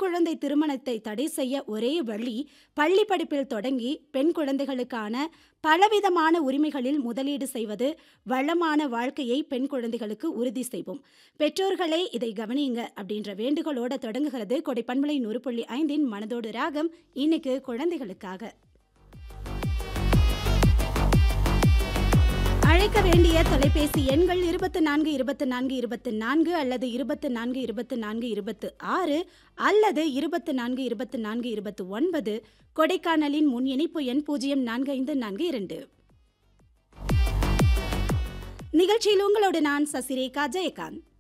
குழந்தை திருமணத்தை தடை செய்ய ஒரே வழி பள்ளி படிப்பில் தொடங்கி பெண் குழந்தைகளுக்கான பலவிதமான உரிமைகளில் முதலீடு செய்வது வளமான வாழ்க்கையை பெண் குழந்தைகளுக்கு உறுதி செய்வோம் பெற்றோர்களே இதை கவனியுங்க அப்படின்ற வேண்டுகோளோட தொடங்குகிறது கொடை பண்பலை நூறு புள்ளி ஐந்தின் மனதோடு ராகம் இன்னைக்கு குழந்தைகளுக்காக அழைக்க வேண்டிய தொலைபேசி எண்கள் இருபத்து நான்கு இருபத்து நான்கு இருபத்து நான்கு அல்லது இருபத்து நான்கு இருபத்து நான்கு இருபத்து ஆறு அல்லது இருபத்து நான்கு இருபத்து நான்கு இருபத்து ஒன்பது கொடைக்கானலின் முன் இணைப்பு எண் பூஜ்ஜியம் நான்கு ஐந்து நான்கு இரண்டு நிகழ்ச்சியில் உங்களோடு நான் சசிரேகா ஜெயகாந்த்